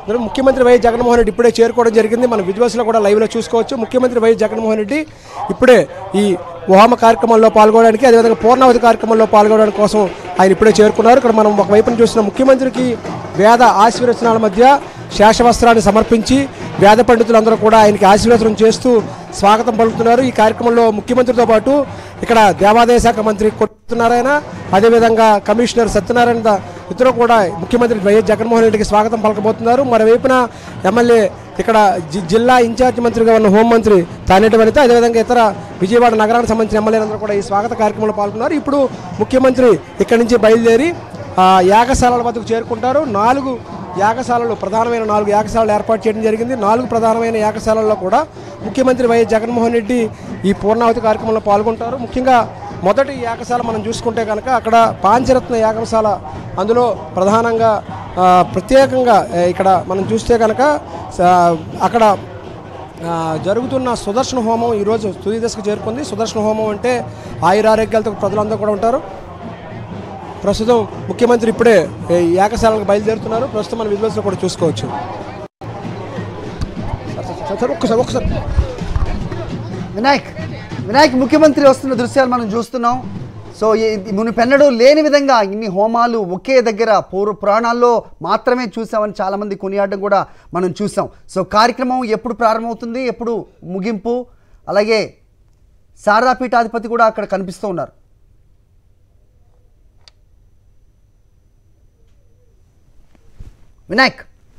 మరి ముఖ్యమంత్రి వైఎస్ జగన్మోహన్ రెడ్డి ఇప్పుడే చేరుకోవడం జరిగింది మన విజువల్స్లో కూడా లైవ్లో చూసుకోవచ్చు ముఖ్యమంత్రి వైఎస్ జగన్మోహన్ రెడ్డి ఇప్పుడే ఈ హోమ కార్యక్రమంలో పాల్గొనడానికి అదేవిధంగా పూర్ణావతి కార్యక్రమంలో పాల్గొనడానికి కోసం ఆయన ఇప్పుడే చేరుకున్నారు ఇక్కడ మనం ఒకవైపున చూసిన ముఖ్యమంత్రికి వేద ఆశీర్వచనాల మధ్య శేషవస్త్రాన్ని సమర్పించి వేద పండితులందరూ కూడా ఆయనకి ఆశీర్వచనం చేస్తూ స్వాగతం పలుకుతున్నారు ఈ కార్యక్రమంలో ముఖ్యమంత్రితో పాటు ఇక్కడ దేవాదాయ శాఖ మంత్రి కొట్టునారాయణ అదేవిధంగా కమిషనర్ సత్యనారాయణ ద- ఇద్దరు కూడా ముఖ్యమంత్రి వైఎస్ జగన్మోహన్ రెడ్డికి స్వాగతం పలకబోతున్నారు మరోవైపున ఎమ్మెల్యే ఇక్కడ జి- జిల్లా ఇన్ఛార్జ్ మంత్రిగా ఉన్న హోంమంత్రి తానేటి వనిత అదేవిధంగా ఇతర విజయవాడ నగరానికి సంబంధించిన ఎమ్మెల్యేలందరూ కూడా ఈ స్వాగత కార్యక్రమంలో పాల్గొన్నారు ఇప్పుడు ముఖ్యమంత్రి ఇక్కడి నుంచి బయలుదేరి ఆ, యాగశాలల వద్దకు చేరుకుంటారు నాలుగు యాగశాలలు ప్రధానమైన నాలుగు యాగశాలలు ఏర్పాటు చేయడం జరిగింది నాలుగు ప్రధానమైన యాగశాలల్లో కూడా ముఖ్యమంత్రి వైఎస్ జగన్మోహన్ రెడ్డి ఈ పూర్ణావతి కార్యక్రమంలో పాల్గొంటారు ముఖ్యంగా మొదటి యాగశాల మనం చూసుకుంటే కనుక అక్కడ పాంచరత్న యాగశాల అందులో ప్రధానంగా ఆ, ప్రత్యేకంగా ఆ, ఇక్కడ మనం చూస్తే కనుక స- అక్కడ ఆ, జరుగుతున్న సుదర్శన హోమం ఈరోజు తుది దశకు చేరుకుంది సుదర్శన హోమం అంటే ఆయురారోగ్యాలతో ప్రజలందరూ కూడా ఉంటారు ప్రస్తుతం ముఖ్యమంత్రి ఇప్పుడే ఈ ఏకశాలకు బయలుదేరుతున్నారు ప్రస్తుతం మన విజువల్స్లో కూడా చూసుకోవచ్చు సార్, సార్, సార్, సార్, ఒక్కసారి ఒక్కసారి వినాయక్ వినాయక్ ముఖ్యమంత్రి వస్తున్న దృశ్యాలు మనం చూస్తున్నాం సో ఈ- మునుపెన్నడూ లేని విధంగా ఇన్ని హోమాలు ఒకే దగ్గర పూర్వ పురాణాల్లో మాత్రమే చూసామని చాలామంది కొనియాడడం కూడా మనం చూసాం సో కార్యక్రమం ఎప్పుడు ప్రారంభమవుతుంది ఎప్పుడు ముగింపు అలాగే శారదాపీఠాధిపతి కూడా అక్కడ కనిపిస్తూ ఉన్నారు వినాయక్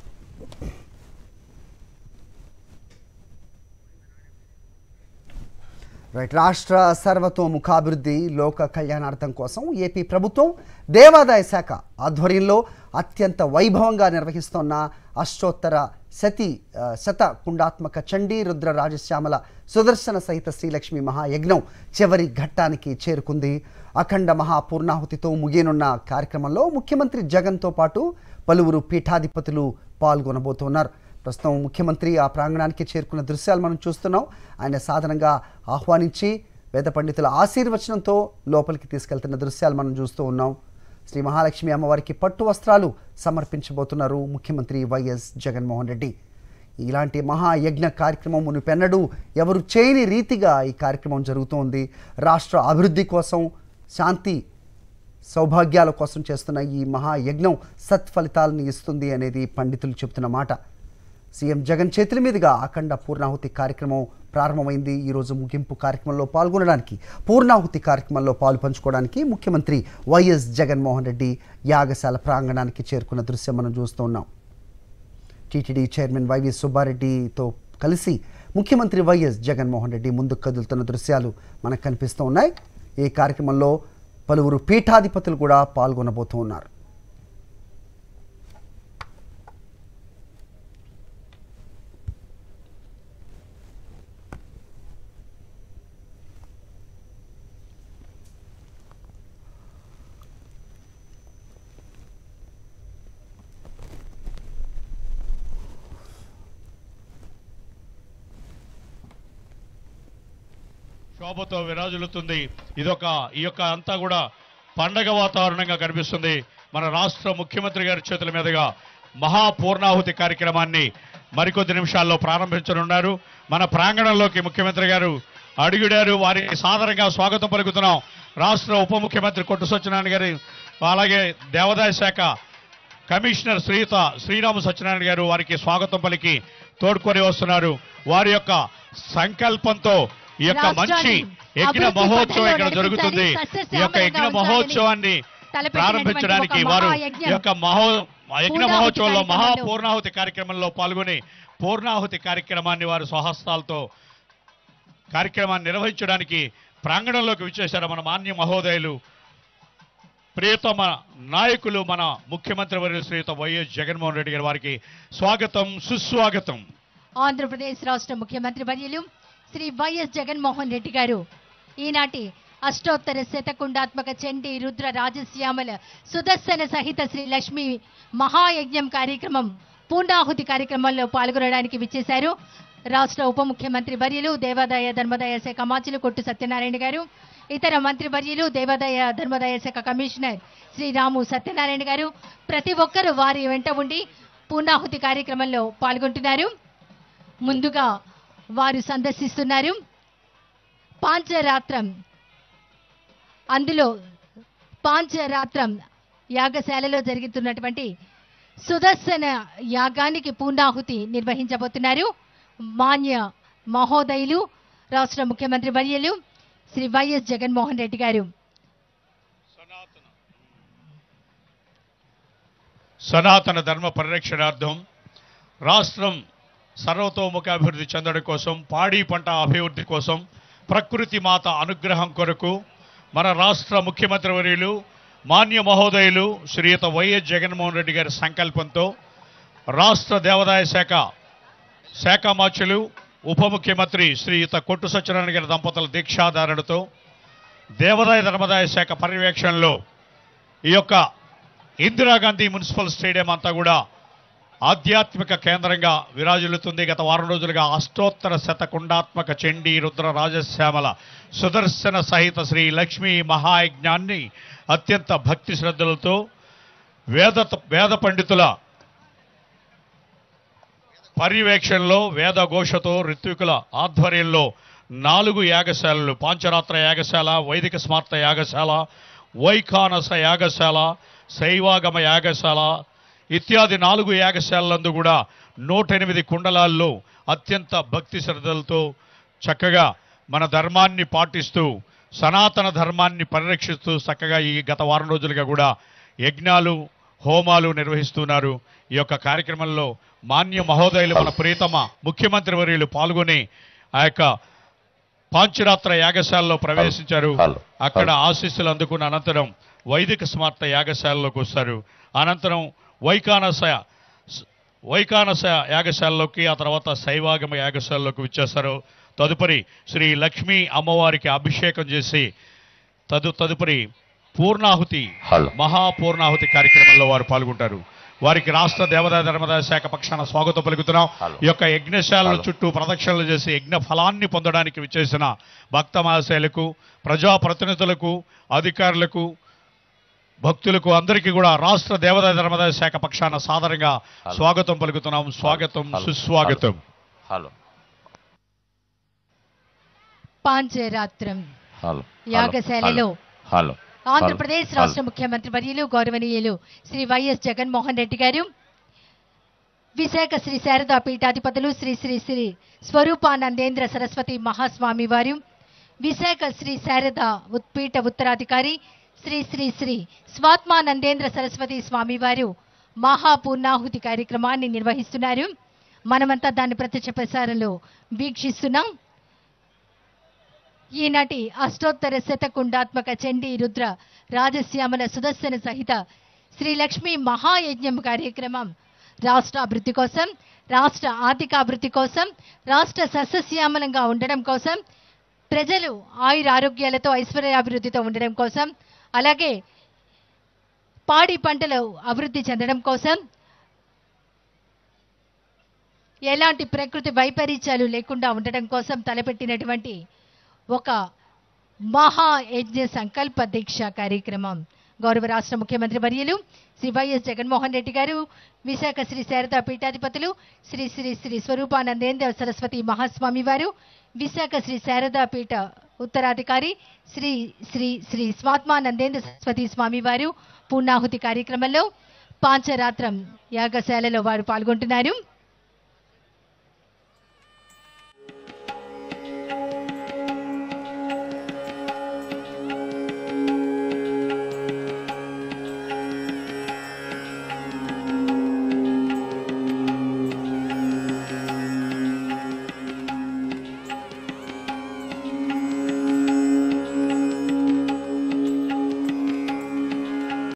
రైట్ రాష్ట్ర సర్వతోముఖాభివృద్ధి లోక కళ్యాణార్థం కోసం ఏపీ ప్రభుత్వం దేవాదాయ శాఖ ఆధ్వర్యంలో అత్యంత వైభవంగా నిర్వహిస్తోన్న అష్టోత్తర శతి ఆ, శత కుండాత్మక చండీ రుద్ర రాజశ్యామల సుదర్శన సహిత శ్రీలక్ష్మి మహాయజ్ఞం చివరి ఘట్టానికి చేరుకుంది అఖండ మహాపూర్ణాహుతితో ముగియనున్న కార్యక్రమంలో ముఖ్యమంత్రి జగన్తో పాటు పలువురు పీఠాధిపతులు పాల్గొనబోతున్నారు ప్రస్తుతం ముఖ్యమంత్రి ఆ ప్రాంగణానికి చేరుకున్న దృశ్యాలు మనం చూస్తున్నాం ఆయన సాధారణంగా ఆహ్వానించి వేద పండితుల ఆశీర్వచనంతో లోపలికి తీసుకెళ్తున్న దృశ్యాలు మనం చూస్తూ ఉన్నాం శ్రీ మహాలక్ష్మి అమ్మవారికి పట్టు వస్త్రాలు సమర్పించబోతున్నారు ముఖ్యమంత్రి వైఎస్ జగన్మోహన్ రెడ్డి ఇలాంటి మహాయజ్ఞ కార్యక్రమం మునిపెన్నడూ ఎవరు చేయని రీతిగా ఈ కార్యక్రమం జరుగుతోంది రాష్ట్ర అభివృద్ధి కోసం శాంతి సౌభాగ్యాల కోసం చేస్తున్న ఈ మహాయజ్ఞం సత్ఫలితాలను ఇస్తుంది అనేది పండితులు చెబుతున్న మాట సీఎం జగన్ చేతుల మీదుగా అఖండ పూర్ణాహుతి కార్యక్రమం ప్రారంభమైంది ఈరోజు ముగింపు కార్యక్రమంలో పాల్గొనడానికి పూర్ణాహుతి కార్యక్రమంలో పాలు పంచుకోవడానికి ముఖ్యమంత్రి వైఎస్ జగన్మోహన్ రెడ్డి యాగశాల ప్రాంగణానికి చేరుకున్న దృశ్యం మనం చూస్తూ ఉన్నాం టీటీడీ చైర్మన్ వైవి సుబ్బారెడ్డితో కలిసి ముఖ్యమంత్రి వైఎస్ జగన్మోహన్ రెడ్డి ముందుకు కదులుతున్న దృశ్యాలు మనకు కనిపిస్తూ ఉన్నాయి ఈ కార్యక్రమంలో పలువురు పీఠాధిపతులు కూడా పాల్గొనబోతూ ఉన్నారు శోభతో విరాజులుతుంది ఇదొక ఈ యొక్క అంతా కూడా పండగ వాతావరణంగా కనిపిస్తుంది మన రాష్ట్ర ముఖ్యమంత్రి గారి చేతుల మీదుగా మహాపూర్ణాహుతి కార్యక్రమాన్ని మరికొద్ది నిమిషాల్లో ప్రారంభించనున్నారు మన ప్రాంగణంలోకి ముఖ్యమంత్రి గారు అడుగుడారు వారికి సాదరంగా స్వాగతం పలుకుతున్నాం రాష్ట్ర ఉప ముఖ్యమంత్రి కొట్టు సత్యనారాయణ గారి అలాగే దేవాదాయ శాఖ కమిషనర్ శ్రీత శ్రీరామ సత్యనారాయణ గారు వారికి స్వాగతం పలికి తోడ్కొని వస్తున్నారు వారి యొక్క సంకల్పంతో ఈ యొక్క మంచి యజ్ఞ మహోత్సవం ఇక్కడ జరుగుతుంది ఈ యొక్క యజ్ఞ మహోత్సవాన్ని ప్రారంభించడానికి వారు ఈ యొక్క మహో యజ్ఞ మహోత్సవంలో మహాపూర్ణాహుతి కార్యక్రమంలో పాల్గొని పూర్ణాహుతి కార్యక్రమాన్ని వారు స్వహస్తాలతో కార్యక్రమాన్ని నిర్వహించడానికి ప్రాంగణంలోకి విచ్చేశారు మన మాన్య మహోదయులు ప్రియతమ నాయకులు మన ముఖ్యమంత్రి వర్యులు శ్రీయుత వైఎస్ జగన్మోహన్ రెడ్డి గారి వారికి స్వాగతం సుస్వాగతం ఆంధ్రప్రదేశ్ రాష్ట్ర ముఖ్యమంత్రి వర్యులు శ్రీ వైఎస్ జగన్మోహన్ రెడ్డి గారు ఈనాటి అష్టోత్తర శతకుండాత్మక చండీ రుద్ర రాజశ్యామల సుదర్శన సహిత శ్రీ లక్ష్మి మహాయజ్ఞం కార్యక్రమం పూర్ణాహుతి కార్యక్రమంలో పాల్గొనడానికి విచ్చేశారు రాష్ట్ర ఉప ముఖ్యమంత్రి వర్యులు దేవాదాయ ధర్మదాయ శాఖ మాచులు కొట్టు సత్యనారాయణ గారు ఇతర మంత్రి వర్యులు దేవాదాయ ధర్మదాయ శాఖ కమిషనర్ శ్రీ రాము సత్యనారాయణ గారు ప్రతి ఒక్కరూ వారి వెంట ఉండి పూర్ణాహుతి కార్యక్రమంలో పాల్గొంటున్నారు ముందుగా వారు సందర్శిస్తున్నారు పాంచరాత్రం అందులో పాంచరాత్రం యాగశాలలో జరుగుతున్నటువంటి సుదర్శన యాగానికి పూర్ణాహుతి నిర్వహించబోతున్నారు మాన్య మహోదయులు రాష్ట్ర ముఖ్యమంత్రి వర్యులు శ్రీ వైఎస్ జగన్మోహన్ రెడ్డి గారు సనాతన ధర్మ పరిరక్షణార్థం రాష్ట్రం సర్వతోముఖ అభివృద్ధి చెందడం కోసం పాడి పంట అభివృద్ధి కోసం ప్రకృతి మాత అనుగ్రహం కొరకు మన రాష్ట్ర ముఖ్యమంత్రి వర్యులు మాన్య మహోదయులు శ్రీయుత వైఎస్ జగన్మోహన్ రెడ్డి గారి సంకల్పంతో రాష్ట్ర దేవాదాయ శాఖ శాఖామాత్యులు ఉప ముఖ్యమంత్రి శ్రీయుత కొట్టు సత్యనారాయణ గారి దంపతుల దీక్షాధారణతో దేవాదాయ ధర్మదాయ శాఖ పర్యవేక్షణలో ఈ యొక్క ఇందిరాగాంధీ మున్సిపల్ స్టేడియం అంతా కూడా ఆధ్యాత్మిక కేంద్రంగా విరాజిల్లుతుంది గత వారం రోజులుగా అష్టోత్తర శతకుండాత్మక చండీ రుద్ర రాజశ్యామల సుదర్శన సహిత శ్రీ లక్ష్మీ మహాయజ్ఞాన్ని అత్యంత భక్తి శ్రద్ధలతో వేద వేద పండితుల పర్యవేక్షణలో వేద ఘోషతో ఋత్వికుల ఆధ్వర్యంలో నాలుగు యాగశాలలు పాంచరాత్ర యాగశాల వైదిక స్మార్త యాగశాల వైఖానస యాగశాల శైవాగమ యాగశాల ఇత్యాది నాలుగు యాగశాలలందు కూడా నూట ఎనిమిది కుండలాల్లో అత్యంత భక్తి శ్రద్ధలతో చక్కగా మన ధర్మాన్ని పాటిస్తూ సనాతన ధర్మాన్ని పరిరక్షిస్తూ చక్కగా ఈ గత వారం రోజులుగా కూడా యజ్ఞాలు హోమాలు నిర్వహిస్తున్నారు ఈ యొక్క కార్యక్రమంలో మాన్య మహోదయులు మన ప్రియతమ ముఖ్యమంత్రి వర్యులు పాల్గొని ఆ యొక్క పాంచరాత్ర యాగశాలలో ప్రవేశించారు హలో. అక్కడ ఆశీస్సులు అందుకున్న అనంతరం వైదిక స్మార్త యాగశాలలోకి వస్తారు అనంతరం వైకానస వైకానస యాగశాలలోకి ఆ తర్వాత శైవాగమ యాగశాలలోకి వచ్చేస్తారు తదుపరి శ్రీ లక్ష్మీ అమ్మవారికి అభిషేకం చేసి తదు తదుపరి పూర్ణాహుతి హలో. మహాపూర్ణాహుతి కార్యక్రమంలో వారు పాల్గొంటారు వారికి రాష్ట్ర దేవాదాయ ధర్మదాయ శాఖ పక్షాన స్వాగతం పలుకుతున్నాం హలో. ఈ యొక్క యజ్ఞశాలల హలో. చుట్టూ ప్రదక్షిణలు చేసి యజ్ఞ ఫలాన్ని పొందడానికి విచ్చేసిన భక్త మహాశయులకు ప్రజాప్రతినిధులకు అధికారులకు భక్తులకు అందరికీ కూడా రాష్ట్ర దేవాదాయ ధర్మదాయ శాఖ పక్షాన సాదరంగా హలో. స్వాగతం పలుకుతున్నాం స్వాగతం హలో. సుస్వాగతం హలో పాంచరాత్రం హలో యాగశాలలో హలో ఆంధ్రప్రదేశ్ హలో. రాష్ట్ర ముఖ్యమంత్రి వర్యులు గౌరవనీయులు శ్రీ వైఎస్ జగన్మోహన్ రెడ్డి గారు విశాఖ శ్రీ శారదా పీఠాధిపతులు శ్రీ శ్రీ శ్రీ స్వరూపానందేంద్ర సరస్వతి మహాస్వామి వారు విశాఖ శ్రీ శారద ఉత్పీఠ ఉత్తరాధికారి శ్రీ శ్రీ శ్రీ స్వాత్మానందేంద్ర సరస్వతి స్వామి వారు మహాపూర్ణాహుతి కార్యక్రమాన్ని నిర్వహిస్తున్నారు మనమంతా దాన్ని ప్రత్యక్ష ప్రసారంలో వీక్షిస్తున్నాం ఈనాటి అష్టోత్తర శతకుండాత్మక చండీ రుద్ర రాజశ్యామల సుదర్శన సహిత శ్రీ లక్ష్మీ మహాయజ్ఞం కార్యక్రమం రాష్ట్ర అభివృద్ధి కోసం రాష్ట్ర ఆర్థికాభివృద్ధి కోసం రాష్ట్ర సస్యశ్యామలంగా ఉండడం కోసం ప్రజలు ఆయుర ఆరోగ్యాలతో ఐశ్వర్యాభివృద్ధితో ఉండడం కోసం అలాగే పాడి పంటలు అభివృద్ధి చెందడం కోసం ఎలాంటి ప్రకృతి వైపరీత్యాలు లేకుండా ఉండడం కోసం తలపెట్టినటువంటి ఒక మహా యజ్ఞ సంకల్ప దీక్ష కార్యక్రమం గౌరవ రాష్ట్ర ముఖ్యమంత్రి వర్యులు శ్రీ వైఎస్ జగన్మోహన్ రెడ్డి గారు విశాఖ శ్రీ శారదా పీఠాధిపతులు శ్రీ శ్రీ శ్రీ స్వరూపానందేంద్ర సరస్వతి మహాస్వామి వారు విశాఖ శ్రీ శారదా పీఠ ఉత్తరాధికారి శ్రీ శ్రీ శ్రీ స్వాత్మానందేంద్ర సరస్వతి స్వామి వారు పూర్ణాహుతి కార్యక్రమంలో పాంచరాత్రం యాగశాలలో వారు పాల్గొంటున్నారు